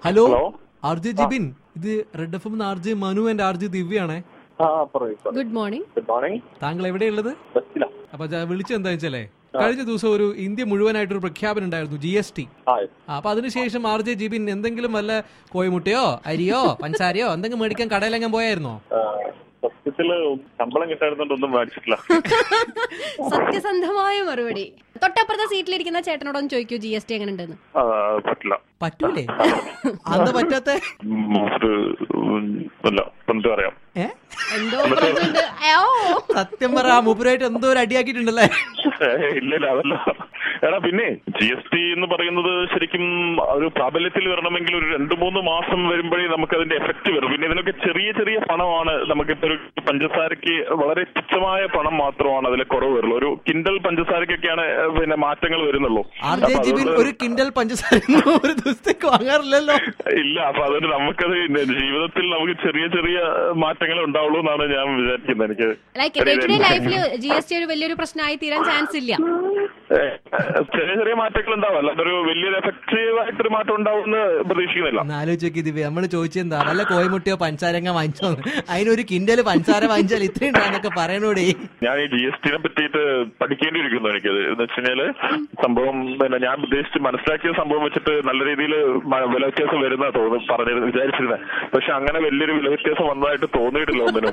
hello hello R J Jibin ഇത് red F M R J Manu and R J ദിവ്യാണേ ആ പറയൂ sir good morning good morning താങ്കൾ എവിടെയുള്ളത് ബസ്സില അപ്പൊ വിളിച്ചത് എന്താ വെച്ചാലേ കഴിഞ്ഞ ദിവസം ഒരു ഇന്ത്യ മുഴുവനായിട്ടൊരു പ്രഖ്യാപനം ഉണ്ടായിരുന്നു ജി എസ് ടി ആ അപ്പൊ അതിനുശേഷം ആർ ജെ ജിബിൻ എന്തെങ്കിലും വല്ല കോഴിമുട്ടയോ അരിയോ പഞ്ചസാരയോ എന്തെങ്കിലും മേടിക്കാൻ കടയിലെങ്ങാൻ പോയായിരുന്നോ ആ, സത്യത്തില് ശമ്പളം കിട്ടായിരുന്നോണ്ട് ഒന്നും മേടിച്ചിട്ടില്ല സത്യസന്ധമായ മറുപടി തൊട്ടപ്പുറത്തെ സീറ്റിലിരിക്കുന്ന ചേട്ടനോടൊന്ന് ചോദിക്കൂ ജി എസ് ടി എങ്ങനെ ഉണ്ടെന്ന് ആ, പറ്റില്ല പറ്റൂലേ അന്ന് പറ്റാത്ത ഉം, ഒരു, ഉം, അല്ല എന്ത് പറയാം ഏ എന്തോ പ്രശ്നമുണ്ട് അയ്യോ സത്യം പറ ആ മൂപ്പരായിട്ട് എന്തോ ഒരു അടിയാക്കിയിട്ടുണ്ടല്ലേ ഏ, ഇല്ല ഇല്ല അതല്ല എടാ പിന്നെ ജി എസ് ടി എന്ന് പറയുന്നത് ശരിക്കും ഒരു പ്രാബല്യത്തിൽ വരണമെങ്കിൽ ഒരു രണ്ടു മൂന്ന് മാസം വരുമ്പോഴേ നമുക്ക് അതിന്റെ എഫക്ട് വരും പിന്നെ ഇതിനൊക്കെ ചെറിയ ചെറിയ പണമാണ് നമുക്കിപ്പോ ഒരു പഞ്ചസാരക്ക് വളരെ തുച്ഛമായ പണം മാത്രമാണ് അതിലെ കുറവ് വരുള്ളൂ ഒരു കിൻഡൽ പഞ്ചസാരക്കൊക്കെയാണ് ഏ, പിന്നെ മാറ്റങ്ങൾ വരുന്നുള്ളൂ ആർ ജെ അപ്പൊ ജിബിൻ അതുകൊണ്ട് ഒരു കിൻഡൽ പഞ്ചസാര ഒന്നും ഒരു ദിവസത്തേക്ക് വാങ്ങാറില്ലല്ലോ ഇല്ല അപ്പൊ അതുകൊണ്ട് നമുക്കത് ജീവിതത്തിൽ നമുക്ക് ചെറിയ ചെറിയ മാറ്റങ്ങൾ ഉണ്ടാവുള്ളൂ എന്നാണ് ഞാൻ വിചാരിക്കുന്നത് എനിക്ക് ലൈക്ക് ഡേ ടു ഡേ ലൈഫിൽ ജി എസ് ടി ഒരു വലിയൊരു പ്രശ്നമായി തീരാൻ ചാൻസ് ഇല്ല ഏ, ചെറിയ ചെറിയ മാറ്റങ്ങൾ ഉണ്ടാവും അല്ലാതെ ഒരു വലിയൊരു എഫക്റ്റീവ് ആയിട്ടൊരു മാറ്റം ഉണ്ടാവുമെന്ന് പ്രതീക്ഷിക്കുന്നില്ല ഒന്ന് ആലോചിച്ച് നോക്കി ദിവ്യ നമ്മള് ചോദിച്ചെന്താ വല്ല കോയമുട്ടിയോ പഞ്ചസാരങ്ങ വാങ്ങിച്ചോ അതിനൊരു കിൻഡല് പഞ്ചസാര വാങ്ങിച്ചാൽ ഇത്രയും ഉണ്ടാന്നൊക്കെ പറയണോടേ ഞാൻ ഈ ജി എസ് ടിനെ പറ്റിയിട്ട് പഠിക്കേണ്ടിയിരിക്കുന്നു എനിക്കത് എന്ന് വെച്ച് കഴിഞ്ഞാല് സംഭവം പിന്നെ ഞാൻ ഉദ്ദേശിച്ച് മനസ്സിലാക്കിയ സംഭവം വെച്ചിട്ട് നല്ല രീതിയിൽ വില വ്യത്യാസം വരുന്ന തോന്നുന്നു പറഞ്ഞത് വിചാരിച്ചിരുന്നത് പക്ഷെ അങ്ങനെ വലിയൊരു വില വ്യത്യാസം വന്നതായിട്ട് തോന്നിയിട്ടില്ല ഒന്നിനും